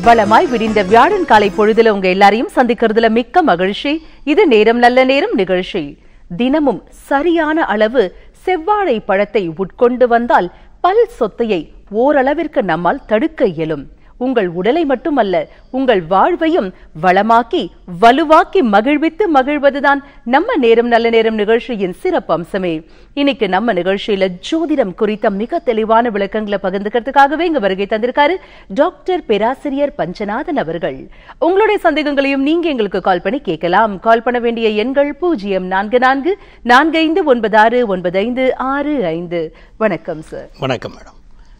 வளமாய் விடிந்த வியாழன் காலை பொழுதுல உங்க எல்லாரையும் சந்திக்கிறதுல மிக்க மகிழ்ச்சி இது நேரம் நல்ல நேரம் நிகழ்ச்சி தினமும் சரியான அளவு செவ்வாழை பழத்தை உட்கொண்டு வந்தால் பல் சொத்தையை ஓரளவிற்கு நம்மால் தடுக்க இயலும் உங்கள் உடலை மட்டுமல்ல உங்கள் வாழ்வையும் வளமாக்கி வலுவாக்கி மகிழ்வித்து மகிழ்வதுதான் நம்ம நேரம் நல்ல நேரம் நிகழ்ச்சியின் சிறப்பு அம்சமே இன்னைக்கு நம்ம நிகழ்ச்சியில ஜோதிடம் குறித்த மிக தெளிவான விளக்கங்களை பகிர்ந்துக்கிறதுக்காகவே இங்க வருகை தந்திருக்காரு டாக்டர் பேராசிரியர் பஞ்சநாதன் அவர்கள் உங்களுடைய சந்தேகங்களையும் நீங்க எங்களுக்கு கால் பண்ணி கேட்கலாம் கால் பண்ண வேண்டிய எண்கள் பூஜ்ஜியம் நான்கு நான்கு நான்கு ஐந்து ஒன்பது ஆறு ஒன்பது ஐந்து ஆறு ஐந்து வணக்கம் சார் வணக்கம் மேடம்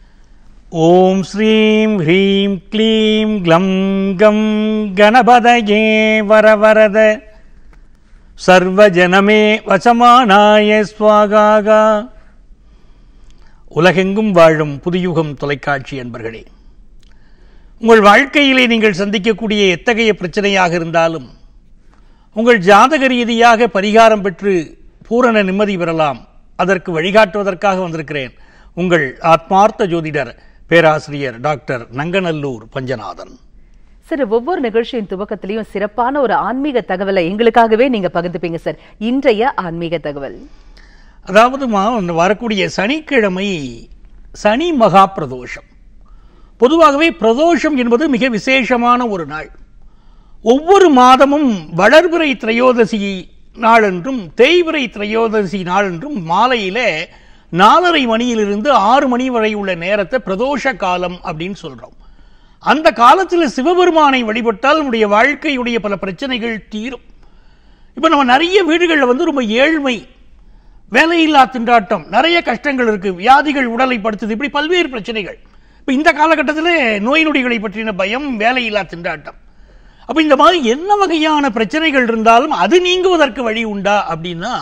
ஓம் ஸ்ரீம் ஹ்ரீம் க்ளீம் க்ளம் கம் கணபதயே வரவரத சர்வஜனமே வசமானாய ஸ்வாகாகா உலகெங்கும் வாழும் புதுயுகம் தொலைக்காட்சி அன்பர்களே உங்கள் வாழ்க்கையிலே நீங்கள் சந்திக்கக்கூடிய எத்தகைய பிரச்சனையாக இருந்தாலும் உங்கள் ஜாதக ரீதியாக பரிகாரம் பெற்று பூரண நிம்மதி பெறலாம் அதற்கு வழிகாட்டுவதற்காக வந்திருக்கிறேன் உங்கள் ஆத்மார்த்த ஜோதிடர் பேராசிரியர் டாக்டர் நங்கநல்லூர் பஞ்சநாதன் சார் ஒவ்வொரு நிகழ்ச்சியின் துவக்கத்திலையும் சிறப்பான ஒரு ஆன்மீக தகவலை எங்களுக்காகவே நீங்க பகிர்ந்துப்பீங்க சார் இன்றைய ஆன்மீக தகவல் அதாவதுமா இந்த வரக்கூடிய சனிக்கிழமை சனி மகா பிரதோஷம் பொதுவாகவே பிரதோஷம் என்பது மிக விசேஷமான ஒரு நாள் ஒவ்வொரு மாதமும் வளர்பிறை திரையோதசி நாளென்றும் தேய்பிறை திரையோதசி நாளென்றும் மாலையில நாலரை மணியிலிருந்து ஆறு மணி வரை உள்ள நேரத்தை பிரதோஷ காலம் அப்படின்னு சொல்றோம் அந்த காலத்தில் சிவபெருமானை வழிபட்டால் நம்முடைய வாழ்க்கையுடைய பல பிரச்சனைகள் தீரும் இப்போ நம்ம நிறைய வீடுகளில் வந்து ரொம்ப ஏழ்மை வேலையில்லா திண்டாட்டம் நிறைய கஷ்டங்கள் இருக்கு வியாதிகள் உடலை படுத்துது இப்படி பல்வேறு பிரச்சனைகள் இப்போ இந்த காலகட்டத்தில் நோய் நொடிகளை பற்றின பயம் வேலையில்லா திண்டாட்டம் அப்போ இந்த மாதிரி என்ன வகையான பிரச்சனைகள் இருந்தாலும் அது நீங்குவதற்கு வழி உண்டா அப்படின்னா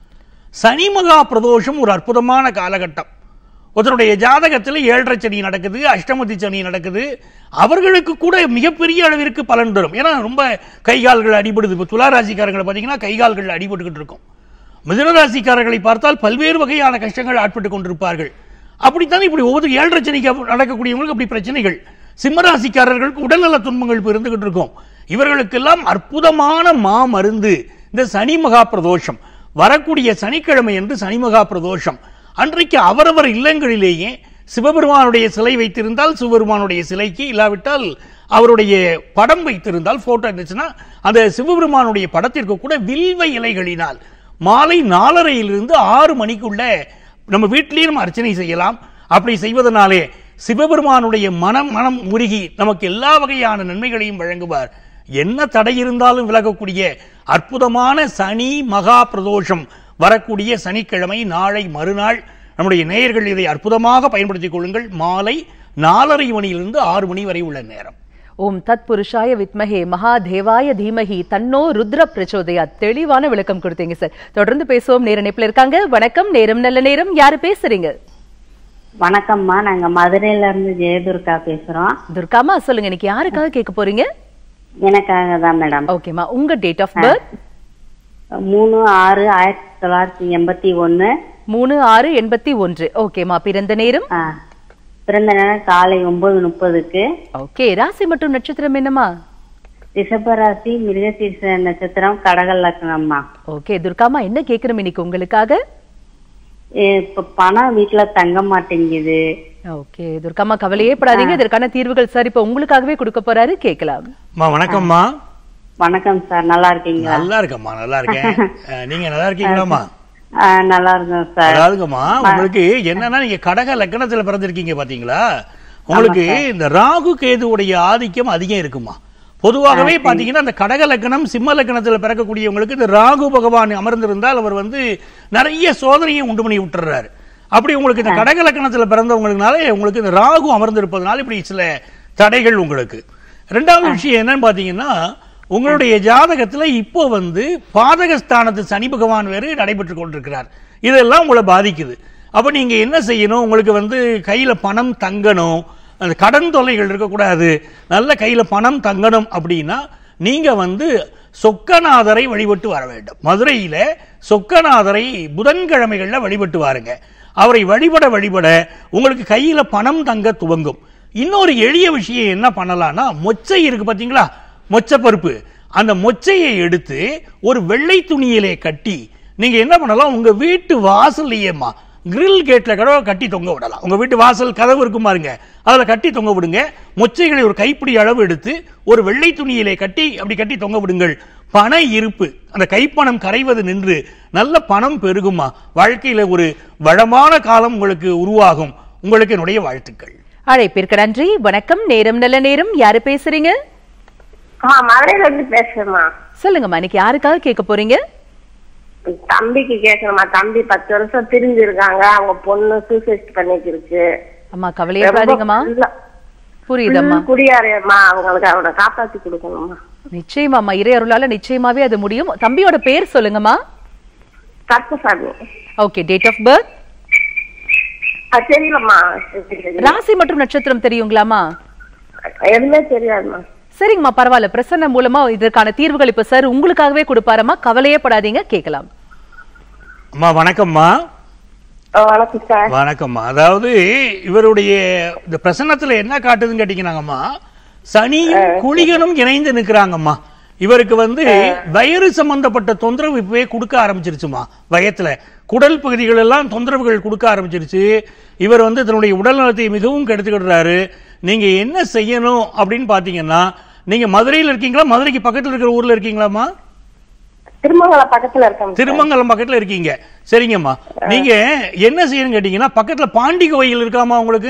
சனி மகா பிரதோஷம் ஒரு அற்புதமான காலகட்டம் ஒருத்தருடைய ஜாதகத்தில் ஏழரை சனி நடக்குது அஷ்டமதி சனி நடக்குது அவர்களுக்கு கூட மிகப்பெரிய அளவிற்கு பலன் தரும் ஏன்னா ரொம்ப கைகால்கள் அடிபடுது இப்போ துளாராசிக்காரங்களை பார்த்தீங்கன்னா கைகால்கள் அடிபட்டுக்கிட்டு இருக்கும் மிதனராசிக்காரர்களை பார்த்தால் பல்வேறு வகையான கஷ்டங்கள் ஆட்பட்டு கொண்டிருப்பார்கள் அப்படித்தான் இப்படி ஒவ்வொரு ஏழரை சனிக்கு நடக்கக்கூடியவங்களுக்கு அப்படி பிரச்சனைகள் சிம்மராசிக்காரர்களுக்கு உடல்நல துன்பங்கள் இப்போ இருந்துகிட்டு இருக்கும் இவர்களுக்கெல்லாம் அற்புதமான மா மருந்து இந்த சனி மகா பிரதோஷம் வரக்கூடிய சனிக்கிழமை என்று சனி மகா பிரதோஷம் அன்றைக்கு அவரவர் இல்லங்களிலேயே சிவபெருமானுடைய சிலை வைத்திருந்தால் சிவபெருமானுடைய சிலைக்கு இல்லாவிட்டால் அவருடைய படம் வைத்திருந்தால் போட்டோ இருந்துச்சுன்னா அந்த சிவபெருமானுடைய படத்திற்கு கூட வில்வ இலைகளினால் மாலை நாலரையிலிருந்து ஆறு மணிக்குள்ள நம்ம வீட்டிலேயே நம்ம அர்ச்சனை செய்யலாம் அப்படி செய்வதனாலே சிவபெருமானுடைய மனம் மனம் உருகி நமக்கு எல்லா வகையான நன்மைகளையும் வழங்குவார் என்ன தடை இருந்தாலும் விலகக்கூடிய அற்புதமான சனி மகா பிரதோஷம் வரக்கூடிய சனிக்கிழமை நாளை மறுநாள் நம்முடைய நேயர்கள் இதை அற்புதமாக பயன்படுத்திக் கொள்ளுங்கள் மாலை நாலரை மணியிலிருந்து ஆறு மணி வரை உள்ள நேரம் ஓம் தத் புருஷாய வித்மஹே மகாதேவாய தீமஹி தன்னோ ருத்ர பிரச்சோதயா தெளிவான விளக்கம் கொடுத்தீங்க சார் தொடர்ந்து பேசுவோம் நேர இணைப்புல இருக்காங்க வணக்கம் நேரம் நல்ல நேரம் யாரு பேசுறீங்க வணக்கம்மா நாங்க மதுரையில இருந்து ஜெயதுர்கா பேசுறோம் துர்காமா சொல்லுங்க இன்னைக்கு யாருக்காக கேட்க போறீங்க எனக்காக தான் மேடம் ஓகேமா உங்க டேட் ஆஃப் பர்த் மூணு ஆறு ஆயிரத்தி தொள்ளாயிரத்தி எண்பத்தி ஒன்னு மூணு ஆறு எண்பத்தி ஒன்று ஓகேமா பிறந்த நேரம் ஆ, பிறந்த நேரம் காலை ஒன்பது முப்பதுக்கு ஓகே ராசி மற்றும் நட்சத்திரம் என்னமா ரிஷபராசி மிருகசீர்ஷ நட்சத்திரம் கடக லக்னம்மா ஓகே துர்காமா என்ன கேக்குறோம் இன்னைக்கு உங்களுக்காக ஏ, இப்ப பணம் வீட்டுல தங்க மாட்டேங்குது ஓகே துர்காமா கவலையே படாதீங்க இதற்கான தீர்வுகள் சார் இப்ப உங்களுக்காகவே கொடுக்க போறாரு கேட்கலாம் அம்மா வணக்கம்மா வணக்கம் சார் நல்லா இருக்கீங்களா நல்லா இருக்கம்மா நல்லா இருக்கேன் அஹ், நீங்க நல்லா இருக்கீங்களாம்மா ஆ, நல்லா இருக்கோம் சார் அதாவதுங்கம்மா உங்களுக்கு என்னன்னா நீங்க கடக லக்கணத்துல பிறந்திருக்கீங்க பாத்தீங்களா உங்களுக்கு இந்த ராகு கேதுவுடைய ஆதிக்கம் அதிகம் இருக்குமா பொதுவாகவே பாத்தீங்கன்னா அந்த கடக லக்கணம் சிம்ம லக்கணத்துல பிறக்கக்கூடியவங்களுக்கு இந்த ராகு பகவான் அமர்ந்திருந்தால் அவர் வந்து நிறைய சோதனையை உண்டு பண்ணி விட்டுறாரு அப்படி உங்களுக்கு இந்த கடக லக்கணத்துல பிறந்தவங்களுக்குனாலே உங்களுக்கு இந்த ராகு அமர்ந்திருப்பதனால இப்படி சில தடைகள் உங்களுக்கு ரெண்டாவது விஷயம் என்னன்னு பாத்தீங்கன்னா உங்களுடைய ஜாதகத்துல இப்போ வந்து பாதகஸ்தானத்து சனி பகவான் வேறு நடைபெற்று கொண்டிருக்கிறார் இதெல்லாம் உங்களை பாதிக்குது அப்ப நீங்க என்ன செய்யணும் உங்களுக்கு வந்து கையில பணம் தங்கணும் அந்த கடன் தொல்லைகள் இருக்கக்கூடாது நல்ல கையில பணம் தங்கணும் அப்படின்னா நீங்க வந்து சொக்கநாதரை வழிபட்டு வர வேண்டும் மதுரையில சொக்கநாதரை புதன்கிழமைகள்ல வழிபட்டு வாருங்க அவரை வழிபட வழிபட உங்களுக்கு கையில பணம் தங்க துவங்கும் இன்னொரு எளிய விஷயம் என்ன பண்ணலாம்னா மொச்சை இருக்கு பாத்தீங்களா மொச்சை பருப்பு அந்த மொச்சையை எடுத்து ஒரு வெள்ளை துணியிலே கட்டி நீங்க என்ன பண்ணலாம் உங்க வீட்டு வாசல்லையேம்மா கிரில் கேட்ல கூட கட்டி தொங்க விடலாம் உங்க வீட்டு வாசல் கதவு இருக்கும் பாருங்க அதுல கட்டி தொங்க விடுங்க மொச்சைகளை ஒரு கைப்பிடி அளவு எடுத்து ஒரு வெள்ளை துணியிலே கட்டி அப்படி கட்டி தொங்க விடுங்கள் பண இருப்பு அந்த கைப்பணம் கரைவது நின்று நல்ல பணம் பெருகுமா வாழ்க்கையில ஒரு வளமான காலம் உங்களுக்கு உருவாகும் உங்களுக்கு என்னுடைய வாழ்த்துக்கள் அழைப்பிற்கு நன்றி வணக்கம் நேரம் நல்ல நேரம் யாரு பேசுறீங்க ஆ மதுரையில இருந்து பேசுறேம்மா சொல்லுங்கம்மா இன்னைக்கு யாருக்காக கேட்க போறீங்க தம்பிக்கு கேட்கணுமா தம்பி பத்து வருஷம் பிரிஞ்சிருக்காங்க அவங்க பொண்ணு சூசைட் பண்ணிக்கிருச்சு அம்மா கவலையப்படாதீங்கம்மா புரியுதம்மா குடியாரையம்மா அவங்களுக்கு அவனை காப்பாத்தி கொடுக்கணுமா நிச்சயமாம்மா இறை அருளால நிச்சயமாவே அது முடியும் தம்பியோட பேர் சொல்லுங்கம்மா Karuppasamy okay date of birth அது தெரியலம்மா ராசி மற்றும் நட்சத்திரம் தெரியுங்களாமா எதுவுமே தெரியாதுமா சரிங்கம்மா பரவாயில்ல பிரசன்ன மூலமா இதற்கான தீர்வுகள் இப்ப சார் உங்களுக்காகவே கொடுப்பாரம்மா கவலையே படாதீங்க கேட்கலாம் அம்மா வணக்கம்மா ஆ, வணக்கம் சார் வணக்கம்மா அதாவது இவருடைய இந்த பிரசன்னத்துல என்ன காட்டுதுன்னு கேட்டீங்கன்னாங்கம்மா சனியும் குளிகனும் இணைந்து நிக்கிறாங்கம்மா இவருக்கு வந்து வயிறு சம்பந்தப்பட்ட தொந்தரவு இப்பவே கொடுக்க ஆரம்பிச்சிருச்சுமா வயத்துல குடல் பகுதிகள் எல்லாம் தொந்தரவுகள் கொடுக்க ஆரம்பிச்சிருச்சு இவர் வந்து தன்னுடைய உடல் நலத்தை மிகவும் கெடுத்துக்கிடுறாரு நீங்க என்ன செய்யணும் அப்படின்னு பாத்தீங்கன்னா நீங்க மதுரையில் இருக்கீங்களா மதுரைக்கு பக்கத்துல இருக்கிற ஊர்ல இருக்கீங்களாம்மா திருமங்கலம் பக்கத்துல இருக்கேன் சார். திருமங்கலம் பக்கத்துல இருக்கீங்க சரிங்கம்மா நீங்க என்ன செய்யணும் கேட்டீங்கன்னா பக்கத்துல பாண்டி கோயில் இருக்காமா உங்களுக்கு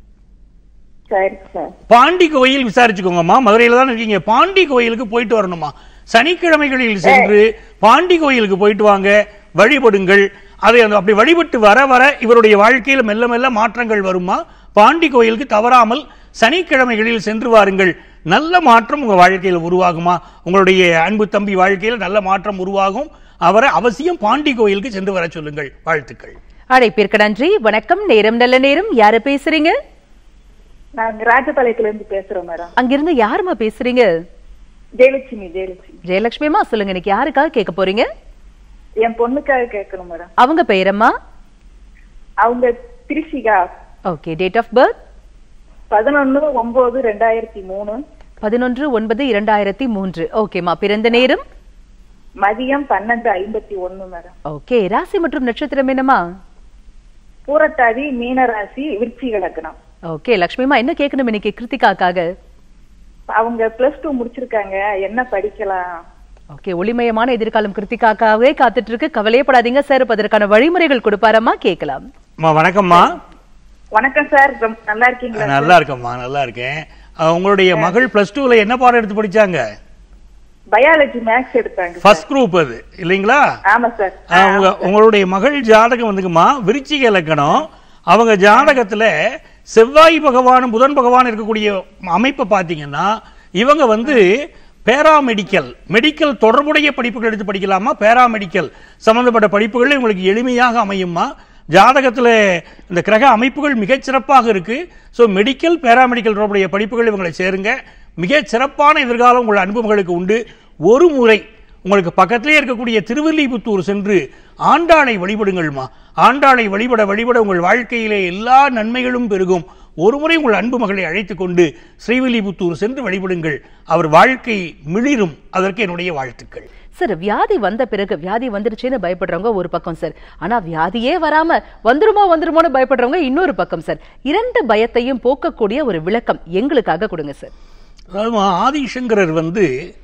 சரி சார் பாண்டி கோயில் விசாரிச்சுக்கோங்கம்மா மதுரையில தான் இருக்கீங்க பாண்டி கோயிலுக்கு போயிட்டு வரணுமா சனிக்கிழமைகளில் சென்று பாண்டி கோயிலுக்கு போயிட்டு வாங்க வழிபடுங்கள் அதை அந்த அப்படி வழிபட்டு வர வர இவருடைய வாழ்க்கையில மெல்ல மெல்ல மாற்றங்கள் வருமா பாண்டி கோயிலுக்கு தவறாமல் சனிக்கிழமைகளில் சென்று வாருங்கள் நல்ல மாற்றம் உங்க வாழ்க்கையில உருவாகுமா உங்களுடைய அன்பு தம்பி வாழ்க்கையில நல்ல மாற்றம் உருவாகும் அவரை அவசியம் பாண்டி கோயிலுக்கு சென்று வர சொல்லுங்கள் வாழ்த்துக்கள் அழைப்பிற்கு நன்றி வணக்கம் நேரம் நல்ல நேரம் யாரு பேசுறீங்க நாங்க ராஜபாளையத்துல இருந்து பேசுறோம் மேடம் அங்கிருந்து யாரும்மா பேசுறீங்க ஜெயலட்சுமி ஜெயலட்சுமி ஜெயலட்சுமிமா சொல்லுங்க இன்னைக்கு யாருக்காக கேட்க போறீங்க என் பொண்ணுக்காக கேட்கணும் மேடம் அவங்க பெயரம்மா அவங்க Thrishika okay date of birth பதினொன்னு ஒன்பது ரெண்டாயிரத்தி மூணு பதினொன்று ஒன்பது இரண்டாயிரத்தி மூன்று ஓகேம்மா பிறந்த நேரம் மதியம் பன்னெண்டு ஐம்பத்தி ஒண்ணு மேடம் ஓகே ராசி மற்றும் நட்சத்திரம் என்னம்மா பூரட்டாதி மீனராசி விருச்சிக லக்னம் ஓகே லக்ஷ்மிமா என்ன கேட்கணும் இன்னைக்கு கிருத்திகாக்காக அவங்க பிளஸ் டூ முடிச்சிருக்காங்க என்ன படிக்கலாம் ஓகே ஒளிமயமான எதிர்காலம் கிருத்திகாக்காகவே காத்துட்டு இருக்கு கவலையப்படாதீங்க சார் இப்ப அதற்கான வழிமுறைகள் கொடுப்பாரம்மா கேட்கலாம் அம்மா வணக்கம்மா வணக்கம் சார் ரொம்ப நல்லா இருக்கீங்களா நல்லா இருக்கம்மா நல்லா இருக்கேன் அஹ், உங்களுடைய மகள் பிளஸ் டூல என்ன பாடம் எடுத்து படிச்சாங்க பயாலஜி மேக்ஸ் எடுத்தாங்க ஃபர்ஸ்ட் குரூப் அது இல்லைங்களா ஆமா சார் அஹ், உங்க உங்களுடைய மகள் ஜாதகம் வந்துக்குமா விருச்சிக இலக்கணம் அவங்க ஜாதகத்துல செவ்வாய் பகவானும் புதன் பகவான் இருக்கக்கூடிய அமைப்பை பார்த்தீங்கன்னா இவங்க வந்து பேராமெடிக்கல் மெடிக்கல் தொடர்புடைய படிப்புகள் எடுத்து படிக்கலாமா பேராமெடிக்கல் சம்பந்தப்பட்ட படிப்புகள் உங்களுக்கு எளிமையாக அமையுமா ஜாதகத்துல இந்த கிரக அமைப்புகள் மிகச் சிறப்பாக இருக்கு ஸோ மெடிக்கல் பேராமெடிக்கல் தொடர்புடைய படிப்புகள் இவங்களை சேருங்க மிகச் சிறப்பான எதிர்காலம் உங்கள் அன்பு மகளுக்கு உண்டு ஒரு முறை உங்களுக்கு பக்கத்திலே இருக்கக்கூடிய திருவில்லிபுத்தூர் சென்று ஆண்டாளை வழிபடுங்கள்மா ஆண்டாளை வழிபட வழிபட உங்கள் வாழ்க்கையிலே எல்லா நன்மைகளும் பெருகும் ஒரு முறை உங்கள் அன்பு மகளை அழைத்துக் கொண்டு ஸ்ரீவில்லிபுத்தூர் சென்று வழிபடுங்கள் அவர் வாழ்க்கை மிளிரும் அதற்கு என்னுடைய வாழ்த்துக்கள் சார் வியாதி வந்த பிறகு வியாதி வந்துருச்சுன்னு பயப்படுறவங்க ஒரு பக்கம் சார் ஆனா வியாதியே வராம வந்துருமோ வந்துருமோன்னு பயப்படுறவங்க இன்னொரு பக்கம் சார் இரண்டு பயத்தையும் போக்கக்கூடிய ஒரு விளக்கம் எங்களுக்காக கொடுங்க சார் அதாவது ஆதிசங்கரர் வந்து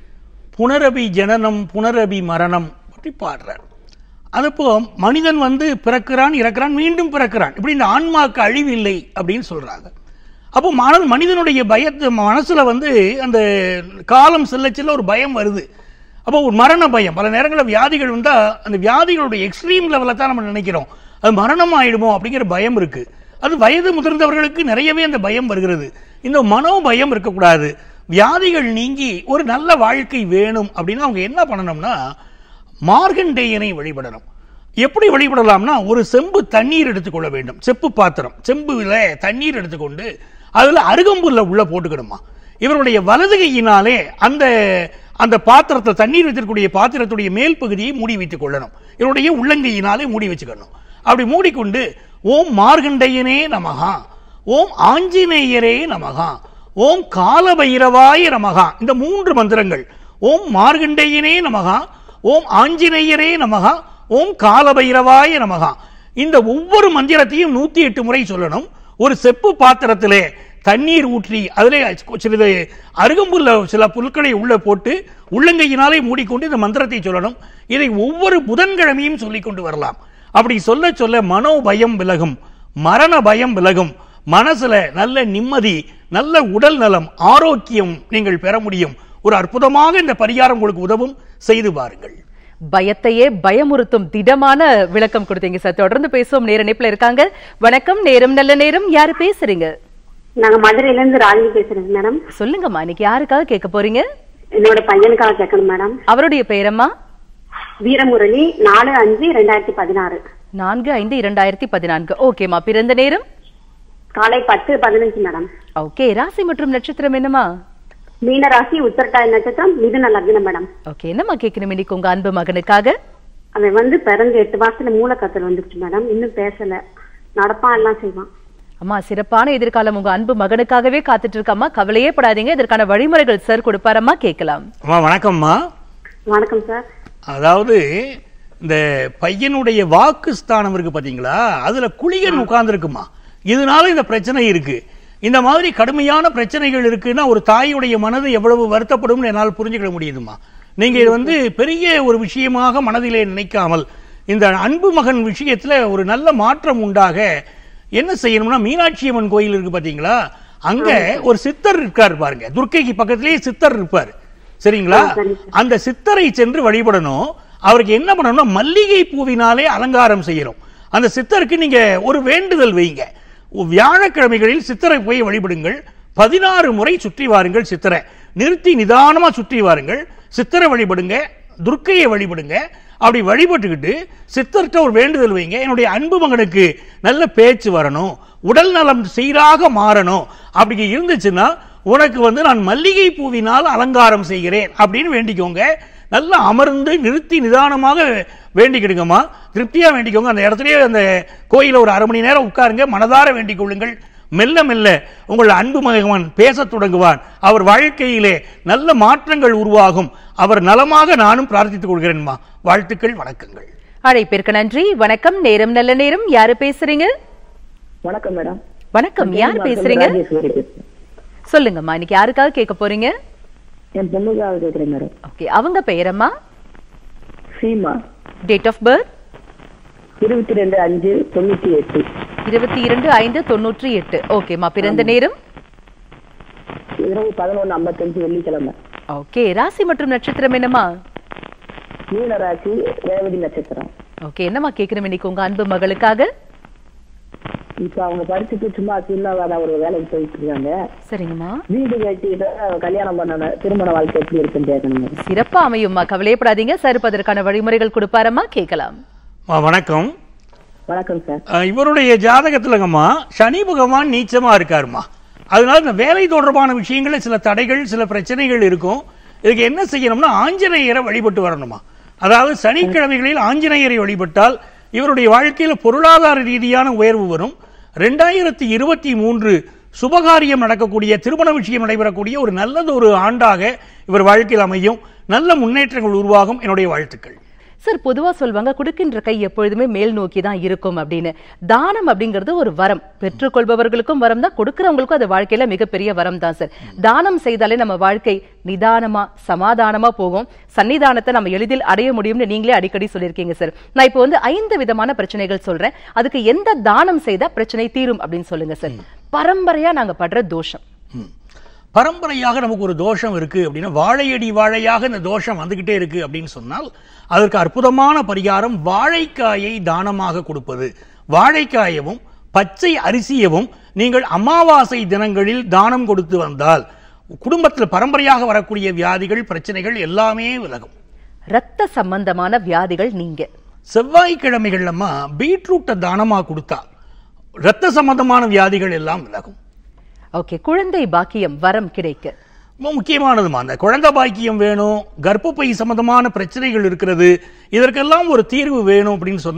புனரபி ஜனனம் புனரபி மரணம் பற்றி பாடுறார் அதுப்போ மனிதன் வந்து பிறக்கிறான் இறக்கிறான் மீண்டும் பிறக்கிறான் இப்படி இந்த ஆன்மாக்கு அழிவு இல்லை அப்படின்னு சொல்றாங்க அப்போ மன மனிதனுடைய பயத்து மனசுல வந்து அந்த காலம் செல்ல செல்ல ஒரு பயம் வருது அப்போ ஒரு மரண பயம் பல நேரங்களில் வியாதிகள் வந்தா அந்த வியாதிகளுடைய எக்ஸ்ட்ரீம் லெவலில் தான் நம்ம நினைக்கிறோம் அது மரணம் ஆயிடுமோ அப்படிங்கிற பயம் இருக்கு அது வயது முதிர்ந்தவர்களுக்கு நிறையவே அந்த பயம் வருகிறது இந்த மனோ பயம் இருக்கக்கூடாது வியாதிகள் நீங்கி ஒரு நல்ல வாழ்க்கை வேணும் அப்படின்னா அவங்க என்ன பண்ணணும்னா மார்கண்டேயனை வழிபடணும் எப்படி வழிபடலாம்னா ஒரு செம்பு தண்ணீர் எடுத்துக்கொள்ள வேண்டும் செப்பு பாத்திரம் செம்புல தண்ணீர் எடுத்துக்கொண்டு அதுல அருகம்புல்ல உள்ள போட்டுக்கணுமா இவருடைய வலது கையினாலே அந்த அந்த பாத்திரத்தை தண்ணீர் வைத்திருக்கக்கூடிய பாத்திரத்துடைய மேல் பகுதியை மூடி வைத்துக் கொள்ளணும் இவருடைய உள்ளங்கையினாலே மூடி வச்சுக்கணும் அப்படி மூடிக்கொண்டு ஓம் மார்கண்டையனே நமகா ஓம் ஆஞ்சநேயரே நமகா ஓம் காலபைரவாய நமகா இந்த மூன்று மந்திரங்கள் ஓம் மார்கண்டேயனே நமகா ஓம் ஆஞ்சநேயரே நமகா ஓம் காலபைரவாய நமகா இந்த ஒவ்வொரு மந்திரத்தையும் நூத்தி எட்டு முறை சொல்லணும் ஒரு செப்பு பாத்திரத்திலே தண்ணீர் ஊற்றி அதிலே சிறிது அருகம்புல்ல சில புல்களை உள்ள போட்டு உள்ளங்கையினாலே மூடிக்கொண்டு இந்த மந்திரத்தை சொல்லணும் இதை ஒவ்வொரு புதன்கிழமையும் சொல்லிக் கொண்டு வரலாம் அப்படி சொல்ல சொல்ல மனோபயம் விலகும் மரண பயம் விலகும் மனசுல நல்ல நிம்மதி நல்ல உடல் நலம் ஆரோக்கியம் நீங்கள் பெற முடியும் ஒரு அற்புதமாக இந்த பரிகாரம் உங்களுக்கு உதவும் செய்து பாருங்கள் பயத்தையே பயமுறுத்தும் திடமான விளக்கம் கொடுத்தீங்க சார் தொடர்ந்து பேசுவோம் நேர இணைப்புல இருக்காங்க வணக்கம் நேரம் நல்ல நேரம் யாரு பேசுறீங்க நாங்க மதுரையில இருந்து ராஜி பேசுறேங்க மேடம் சொல்லுங்கம்மா இன்னைக்கு யாருக்காக கேட்க போறீங்க என்னோட பையனுக்காக கேட்கணும் மேடம் அவருடைய பெயரம்மா வீரமுரளி நாலு அஞ்சு ரெண்டாயிரத்தி பதினாறு நான்கு ஐந்து இரண்டாயிரத்தி பதினான்கு ஓகேம்மா பிறந்த நேரம் காலை பத்து பதினஞ்சு மேடம் ஓகே ராசி மற்றும் நட்சத்திரம் என்னம்மா மீனராசி உத்தரட்டாய் நட்சத்திரம் மிதுன லக்னம் மேடம் ஓகே என்னம்மா கேட்கணும் இன்னைக்கு உங்க அன்பு மகனுக்காக அவன் வந்து பிறந்து எட்டு மாசத்துல மூலக்கத்தல் வந்துருச்சு மேடம் இன்னும் பேசல நடப்பான் எல்லாம் செய்வான் அம்மா சிறப்பான எதிர்காலம் உங்க அன்பு மகனுக்காகவே காத்துட்டு இருக்கம்மா கவலையே படாதீங்க இதற்கான வழிமுறைகள் சார் கொடுப்பாரம்மா கேட்கலாம் அம்மா வணக்கம்மா வணக்கம் சார் அதாவது இந்த பையனுடைய வாக்கு ஸ்தானம் இருக்கு பாத்தீங்களா அதுல குளிகன் உட்கார்ந்துருக்குமா இதனால இந்த பிரச்சனை இருக்கு இந்த மாதிரி கடுமையான பிரச்சனைகள் இருக்குன்னா ஒரு தாயுடைய மனது எவ்வளவு வருத்தப்படும்னு என்னால் புரிஞ்சுக்கிட முடியுதுமா நீங்க இது வந்து பெரிய ஒரு விஷயமாக மனதிலே நினைக்காமல் இந்த அன்பு மகன் விஷயத்துல ஒரு நல்ல மாற்றம் உண்டாக என்ன செய்யணும்னா மீனாட்சி அம்மன் கோயில் இருக்கு பாத்தீங்களா அங்க ஒரு சித்தர் இருக்கார் பாருங்க துர்க்கைக்கு பக்கத்திலேயே சித்தர் இருப்பார் சரிங்களா அந்த சித்தரை சென்று வழிபடணும் அவருக்கு என்ன பண்ணணும்னா மல்லிகை பூவினாலே அலங்காரம் செய்யணும் அந்த சித்தருக்கு நீங்க ஒரு வேண்டுதல் வைங்க வியாழக்கிழமைகளில் சித்தரை போய் வழிபடுங்கள் பதினாறு முறை சுற்றி வாருங்கள் சித்தரை நிறுத்தி நிதானமா சுற்றி வாருங்கள் சித்தரை வழிபடுங்க துர்க்கையை வழிபடுங்க அப்படி வழிபட்டுக்கிட்டு சித்தர்கிட்ட ஒரு வேண்டுதல் வைங்க என்னுடைய அன்பு மகனுக்கு நல்ல பேச்சு வரணும் உடல் நலம் சீராக மாறணும் அப்படி இருந்துச்சுன்னா உனக்கு வந்து நான் மல்லிகை பூவினால் அலங்காரம் செய்கிறேன் அப்படின்னு வேண்டிக்கோங்க நல்லா அமர்ந்து நிறுத்தி நிதானமாக வேண்டிக்கிடுங்கம்மா திருப்தியா வேண்டிக்கோங்க அந்த இடத்துலயே அந்த கோயில ஒரு அரை மணி நேரம் உட்காருங்க மனதார வேண்டிக் கொள்ளுங்கள் மெல்ல மெல்ல உங்கள் அன்பு மகன் பேசத் தொடங்குவான் அவர் வாழ்க்கையிலே நல்ல மாற்றங்கள் உருவாகும் அவர் நலமாக நானும் பிரார்த்தித்துக் கொள்கிறேன்மா வாழ்த்துக்கள் வணக்கங்கள் அழைப்பிற்கு நன்றி வணக்கம் நேரம் நல்ல நேரம் யாரு பேசுறீங்க வணக்கம் மேடம் வணக்கம் யார் பேசுறீங்க ராஜேஸ்வரி பேசுறேன். சொல்லுங்கம்மா இன்னைக்கு யாருக்காக கேட்க போறீங்க என் பொண்ணுக்காக கேட்கிறேன் மேடம் ஓகே அவங்க பெயரம்மா சீமா டேட் ஆஃப் பர்த் இருபத்தி ரெண்டு அஞ்சு தொண்ணூத்தி எட்டு இருபத்தி இரண்டு ஐந்து தொண்ணூற்றி எட்டு ஓகேம்மா பிறந்த நேரம் இரவு பதினொன்று ஐம்பத்தஞ்சு வெள்ளிக்கிழமை ஓகே ராசி மற்றும் நட்சத்திரம் என்னம்மா மீன ராசி ரேவதி நட்சத்திரம் ஓகே என்னம்மா கேட்கணும் இன்னைக்கு உங்க அன்பு மகளுக்காக இப்ப அவங்க படிச்சுட்டு சும்மா சின்னதாக ஒரு வேலைக்கு போயிட்டு இருக்காங்க சரிங்கம்மா வீடு கட்டிட்டு கல்யாணம் பண்ண திருமண வாழ்க்கை எப்படி இருக்குன்னு கேட்கணும் மேடம் சிறப்பா அமையும்மா கவலையப்படாதீங்க சார் இப்ப அதற்கான வழிமுறைகள் கொடுப்பாரம்மா கேட்கலாம் அம்மா, வணக்கம் வணக்கம் சார் அஹ், இவருடைய ஜாதகத்துலங்கம்மா சனி பகவான் நீச்சமா இருக்காருமா அதனால இந்த வேலை தொடர்பான விஷயங்கள்ல சில தடைகள் சில பிரச்சனைகள் இருக்கும் இதுக்கு என்ன செய்யணும்னா ஆஞ்சநேயரை வழிபட்டு வரணுமா அதாவது சனிக்கிழமைகளில் ஆஞ்சநேயரை வழிபட்டால் இவருடைய வாழ்க்கையில பொருளாதார ரீதியான உயர்வு வரும் ரெண்டாயிரத்தி இருபத்தி மூன்று சுபகாரியம் நடக்கக்கூடிய திருமண விஷயம் நடைபெறக்கூடிய ஒரு நல்லது ஒரு ஆண்டாக இவர் வாழ்க்கையில் அமையும் நல்ல முன்னேற்றங்கள் உருவாகும் என்னுடைய வாழ்த்துக்கள் சார் பொதுவா சொல்வாங்க கொடுக்கின்ற கை எப்பொழுதுமே மேல் நோக்கி தான் இருக்கும் அப்படின்னு தானம் அப்படிங்கிறது ஒரு வரம் பெற்றுக்கொள்பவர்களுக்கும் வரம் தான் கொடுக்கறவங்களுக்கும் அது வாழ்க்கையில மிகப்பெரிய வரம் தான் சார் தானம் செய்தாலே நம்ம வாழ்க்கை நிதானமா சமாதானமா போகும் சன்னிதானத்தை நம்ம எளிதில் அடைய முடியும்னு நீங்களே அடிக்கடி சொல்லியிருக்கீங்க சார் நான் இப்போ வந்து ஐந்து விதமான பிரச்சனைகள் சொல்றேன் அதுக்கு எந்த தானம் செய்தா பிரச்சனை தீரும் அப்படின்னு சொல்லுங்க சார் பரம்பரையா நாங்க படுற தோஷம் ம். பரம்பரையாக நமக்கு ஒரு தோஷம் இருக்கு அப்படின்னா வாழையடி வாழையாக இந்த தோஷம் வந்துகிட்டே இருக்கு அப்படின்னு சொன்னால் அதற்கு அற்புதமான பரிகாரம் வாழைக்காயை தானமாக கொடுப்பது வாழைக்காயவும் பச்சை அரிசியவும் நீங்கள் அமாவாசை தினங்களில் தானம் கொடுத்து வந்தால் குடும்பத்தில் பரம்பரையாக வரக்கூடிய வியாதிகள் பிரச்சனைகள் எல்லாமே விலகும் ரத்த சம்பந்தமான வியாதிகள் நீங்க செவ்வாய்க்கிழமைகள்லமா பீட்ரூட்டை தானமா கொடுத்தா இரத்த சம்பந்தமான வியாதிகள் எல்லாம் விலகும் ஓகே குழந்தை பாக்கியம் வரம் கிடைக்க ரொம்ப முக்கியமானதுமா அந்த குழந்தை பாக்கியம் வேணும் கர்ப்பப்பை சம்பந்தமான பிரச்சனைகள் இருக்கிறது இதற்கெல்லாம் ஒரு தீர்வு வேணும் அப்படின்னு சொன்னா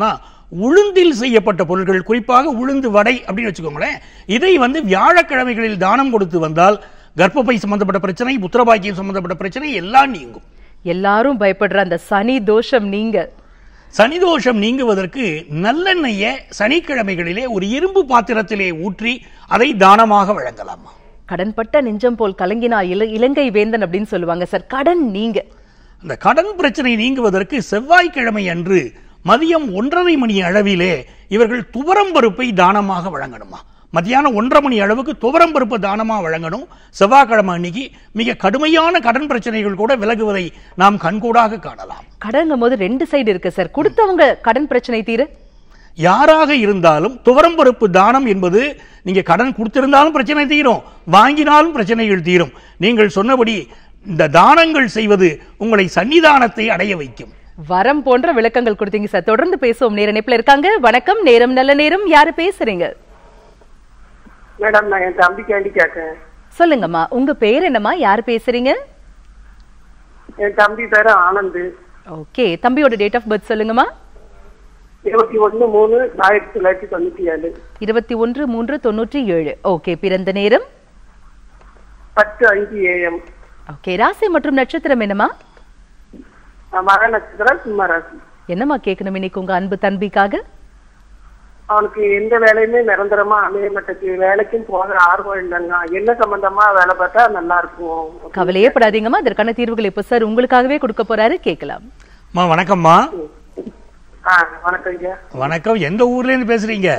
உளுந்தில் செய்யப்பட்ட பொருட்கள் குறிப்பாக உளுந்து வடை அப்படின்னு வச்சுக்கோங்களேன் இதை வந்து வியாழக்கிழமைகளில் தானம் கொடுத்து வந்தால் கர்ப்பப்பை சம்பந்தப்பட்ட பிரச்சனை புத்திரபாக்கியம் சம்பந்தப்பட்ட பிரச்சனை எல்லாம் நீங்கும் எல்லாரும் பயப்படுற அந்த சனி தோஷம் நீங்க சனி தோஷம் நீங்குவதற்கு நல்லெண்ணெயை சனிக்கிழமைகளிலே ஒரு இரும்பு பாத்திரத்திலே ஊற்றி அதை தானமாக வழங்கலாமா கடன்பட்ட நெஞ்சம் போல் கலங்கினா இல- இலங்கை வேந்தன் அப்படின்னு சொல்லுவாங்க சார் கடன் நீங்க அந்த கடன் பிரச்சனை நீங்குவதற்கு செவ்வாய்க்கிழமை அன்று மதியம் ஒன்றரை மணி அளவிலே இவர்கள் துவரம் பருப்பை தானமாக வழங்கணுமா மத்தியானம் ஒன்றரை மணி அளவுக்கு துவரம் பருப்பு தானமாக வழங்கணும் செவ்வாய்க்கிழமை அன்னைக்கு மிக கடுமையான கடன் பிரச்சனைகள் கூட விலகுவதை நாம் கண்கூடாக காணலாம் கடங்கும் போது ரெண்டு சைடு இருக்கு சார் கொடுத்தவங்க கடன் பிரச்சனை தீர யாராக இருந்தாலும் துவரம் பருப்பு தானம் என்பது நீங்க கடன் கொடுத்திருந்தாலும் பிரச்சனை தீரும் வாங்கினாலும் பிரச்சனைகள் தீரும் நீங்கள் சொன்னபடி இந்த தானங்கள் செய்வது உங்களை சன்னிதானத்தை அடைய வைக்கும் வரம் போன்ற விளக்கங்கள் கொடுத்தீங்க சார் தொடர்ந்து பேசுவோம் நேர இணைப்புல இருக்காங்க வணக்கம் நேரம் நல்ல நேரம் யாரு பேசுறீங்க மேடம் நான் என் தம்பிக்காண்டி கேட்கறேன் சொல்லுங்கம்மா உங்க பேர் என்னம்மா யார் பேசுறீங்க என் தம்பி பேரு ஆனந்த் ஓகே தம்பியோட டேட் ஆஃப் பர்த் சொல்லுங்கம்மா இருபத்தி ஒண்ணு மூணு ஆயிரத்தி தொள்ளாயிரத்தி தொண்ணூத்தி ஏழு இருபத்தி ஒன்று மூன்று தொண்ணூற்றி ஏழு ஓகே பிறந்த நேரம் பத்து அஞ்சு ஏஎம் ஓகே ராசி மற்றும் நட்சத்திரம் என்னம்மா மக நட்சத்திரம் சிம்மராசி என்னம்மா கேட்கணும் இன்னைக்கு உங்க அன்பு தம்பிக்காக அவனுக்கு எந்த வேலையுமே நிரந்தரமா அமைய மாட்டேங்குது வேலைக்கும் போக ஆர்வம் இல்லைங்க என்ன சம்பந்தமா வேலை பார்த்தா நல்லா இருக்கும் கவலையே படாதீங்கம்மா அதற்கான தீர்வுகள் இப்ப சார் உங்களுக்காகவே கொடுக்க போறாரு கேட்கலாம் அம்மா வணக்கம்மா ஆ வணக்கம் ஐயா வணக்கம் எந்த ஊர்ல இருந்து பேசுறீங்க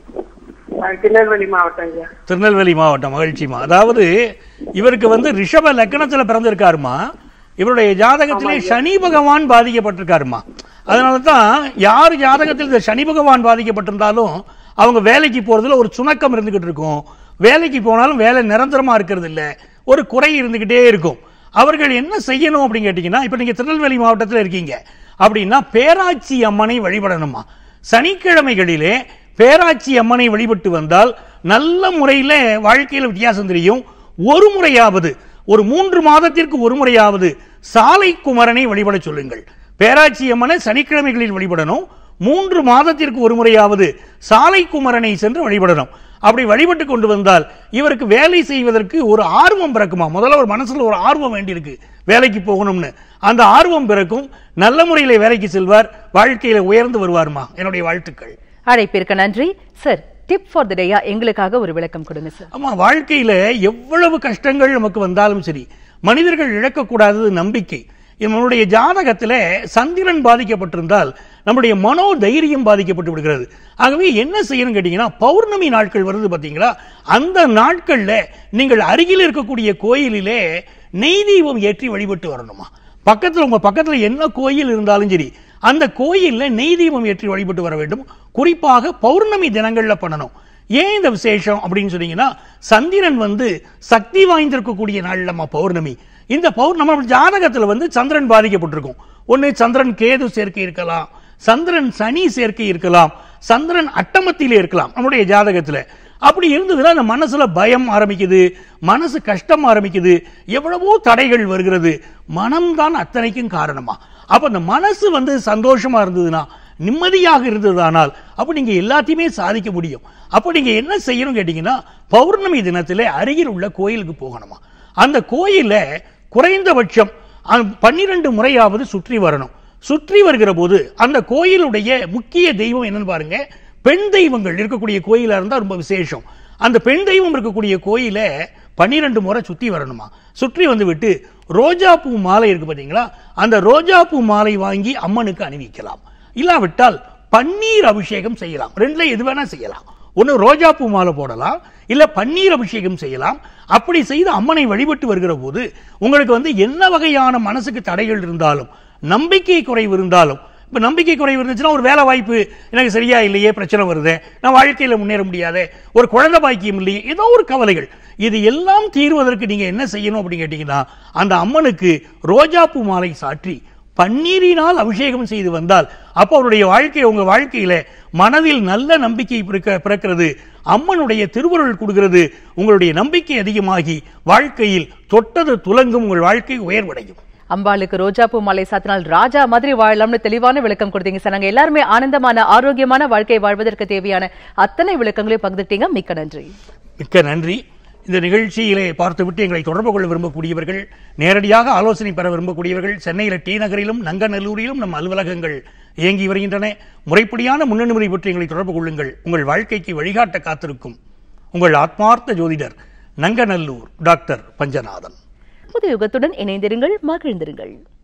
நான் திருநெல்வேலி மாவட்டம் ஐயா திருநெல்வேலி மாவட்டம் மகிழ்ச்சிமா அதாவது இவருக்கு வந்து ரிஷப லக்கணத்துல பிறந்திருக்காருமா இவருடைய ஜாதகத்திலே சனி பகவான் பாதிக்கப்பட்டிருக்காருமா அதனால தான் யார் ஜாதகத்தில் இந்த சனி பகவான் பாதிக்கப்பட்டிருந்தாலும் அவங்க வேலைக்கு போறதுல ஒரு சுணக்கம் இருந்துகிட்டு இருக்கும் வேலைக்கு போனாலும் வேலை நிரந்தரமா இருக்கிறது இல்ல ஒரு குறை இருந்துகிட்டே இருக்கும் அவர்கள் என்ன செய்யணும் அப்படின்னு கேட்டீங்கன்னா இப்ப நீங்க திருநெல்வேலி மாவட்டத்தில் இருக்கீங்க அப்படின்னா பேராட்சி அம்மனை வழிபடணுமா சனிக்கிழமைகளிலே பேராட்சி அம்மனை வழிபட்டு வந்தால் நல்ல முறையில் வாழ்க்கையில் வித்தியாசம் தெரியும் ஒரு முறையாவது ஒரு மூன்று மாதத்திற்கு ஒரு முறையாவது சாலை குமரனை வழிபட சொல்லுங்கள் பேராட்சி அம்மனை சனிக்கிழமைகளில் வழிபடணும் மூன்று மாதத்திற்கு ஒரு முறையாவது சாலை குமரனை சென்று வழிபடணும் அப்படி வழிபட்டு கொண்டு வந்தால் இவருக்கு வேலை செய்வதற்கு ஒரு ஆர்வம் பிறக்குமா முதல்ல ஒரு மனசுல ஒரு ஆர்வம் வேண்டியிருக்கு வேலைக்கு போகணும்னு அந்த ஆர்வம் பிறக்கும் நல்ல முறையில் வேலைக்கு செல்வார் வாழ்க்கையில உயர்ந்து வருவார்மா என்னுடைய வாழ்த்துக்கள் அழைப்பிற்கு நன்றி sir tip for the day எங்களுக்காக ஒரு விளக்கம் கொடுங்க சார் ஆமா வாழ்க்கையில எவ்வளவு கஷ்டங்கள் நமக்கு வந்தாலும் சரி மனிதர்கள் இழக்கக்கூடாதது நம்பிக்கை நம்மளுடைய ஜாதகத்துல சந்திரன் பாதிக்கப்பட்டிருந்தால் நம்முடைய மனோ தைரியம் பாதிக்கப்பட்டு விடுகிறது ஆகவே என்ன செய்யணும் கேட்டீங்கன்னா பௌர்ணமி நாட்கள் வருது பாத்தீங்களா அந்த நாட்கள்ல நீங்கள் அருகில் இருக்கக்கூடிய கோயிலிலே நெய் தீபம் ஏற்றி வழிபட்டு வரணுமா பக்கத்துல உங்க பக்கத்துல என்ன கோயில் இருந்தாலும் சரி அந்த கோயில்ல நெய் தீபம் ஏற்றி வழிபட்டு வர வேண்டும் குறிப்பாக பௌர்ணமி தினங்கள்ல பண்ணணும் ஏன் இந்த விசேஷம் அப்படின்னு சொன்னீங்கன்னா சந்திரன் வந்து சக்தி வாய்ந்திருக்கக்கூடிய நாள் நம்ம பௌர்ணமி இந்த பௌர் நம்ம ஜாதகத்துல வந்து சந்திரன் பாதிக்கப்பட்டிருக்கும் ஒண்ணு சந்திரன் கேது சேர்க்கை இருக்கலாம் சந்திரன் சனி சேர்க்கை இருக்கலாம் சந்திரன் அட்டமத்திலே இருக்கலாம் நம்முடைய ஜாதகத்துல அப்படி இருந்ததுன்னா அந்த மனசுல பயம் ஆரம்பிக்குது மனசு கஷ்டம் ஆரம்பிக்குது எவ்வளவோ தடைகள் வருகிறது மனம்தான் அத்தனைக்கும் காரணமா அப்ப அந்த மனசு வந்து சந்தோஷமா இருந்ததுன்னா நிம்மதியாக இருந்ததானால் அப்ப நீங்க எல்லாத்தையுமே சாதிக்க முடியும் அப்ப நீங்க என்ன செய்யணும் கேட்டீங்கன்னா பௌர்ணமி தினத்திலே அருகில் உள்ள கோயிலுக்கு போகணுமா அந்த கோயில குறைந்தபட்சம் பன்னிரண்டு முறையாவது சுற்றி வரணும் சுற்றி வருகிற போது அந்த கோயிலுடைய முக்கிய தெய்வம் என்னன்னு பாருங்க பெண் தெய்வங்கள் இருக்கக்கூடிய கோயிலா இருந்தா ரொம்ப விசேஷம் அந்த பெண் தெய்வம் இருக்கக்கூடிய கோயில பன்னிரண்டு முறை சுத்தி வரணுமா சுற்றி வந்து விட்டு ரோஜா பூ மாலை இருக்கு பாத்தீங்களா அந்த ரோஜா பூ மாலை வாங்கி அம்மனுக்கு அணிவிக்கலாம் இல்லாவிட்டால் பன்னீர் அபிஷேகம் செய்யலாம் ரெண்டுல எது வேணா செய்யலாம் ஒன்று ரோஜா பூ மாலை போடலாம் இல்ல பன்னீர் அபிஷேகம் செய்யலாம் அப்படி செய்து அம்மனை வழிபட்டு வருகிற போது உங்களுக்கு வந்து என்ன வகையான மனசுக்கு தடைகள் இருந்தாலும் நம்பிக்கை குறைவு இருந்தாலும் இப்போ நம்பிக்கை குறைவு இருந்துச்சுன்னா ஒரு வேலை வாய்ப்பு எனக்கு சரியா இல்லையே பிரச்சனை வருதே நான் வாழ்க்கையில முன்னேற முடியாதே ஒரு குழந்தை பாக்கியம் இல்லையே ஏதோ ஒரு கவலைகள் இது எல்லாம் தீர்வதற்கு நீங்க என்ன செய்யணும் அப்படின்னு கேட்டீங்கன்னா அந்த அம்மனுக்கு ரோஜா பூ மாலை சாற்றி பன்னீரினால் அபிஷேகம் செய்து வந்தால் அப்போ அவருடைய வாழ்க்கை உங்க வாழ்க்கையில மனதில் நல்ல நம்பிக்கை பிறக்க பிறக்கிறது அம்மனுடைய திருவருள் கொடுக்கிறது உங்களுடைய நம்பிக்கை அதிகமாகி வாழ்க்கையில் தொட்டது துலங்கும் உங்கள் வாழ்க்கை உயர்வடையும் அம்பாளுக்கு ரோஜாப்பூ மாலை சாத்தினால் ராஜா மாதிரி வாழலாம்னு தெளிவான விளக்கம் கொடுத்தீங்க சார் நாங்க எல்லாருமே ஆனந்தமான ஆரோக்கியமான வாழ்க்கை வாழ்வதற்கு தேவையான அத்தனை விளக்கங்களையும் பகிர்ந்துட்டீங்க மிக்க நன்றி மிக்க நன்றி இந்த நிகழ்ச்சியிலே பார்த்துவிட்டு எங்களை தொடர்பு கொள்ள விரும்பக்கூடியவர்கள் நேரடியாக ஆலோசனை பெற விரும்பக்கூடியவர்கள் சென்னையில் டி நகரிலும் நங்கநல்லூரிலும் நம் அலுவலகங்கள் இயங்கி வருகின்றன முறைப்படியான முன்னனுமுறை பற்றி எங்களை தொடர்பு கொள்ளுங்கள் உங்கள் வாழ்க்கைக்கு வழிகாட்ட காத்திருக்கும் உங்கள் ஆத்மார்த்த ஜோதிடர் நங்கநல்லூர் டாக்டர் பஞ்சநாதன் புது யுகத்துடன் இணைந்திருங்கள் மகிழ்ந்திருங்கள்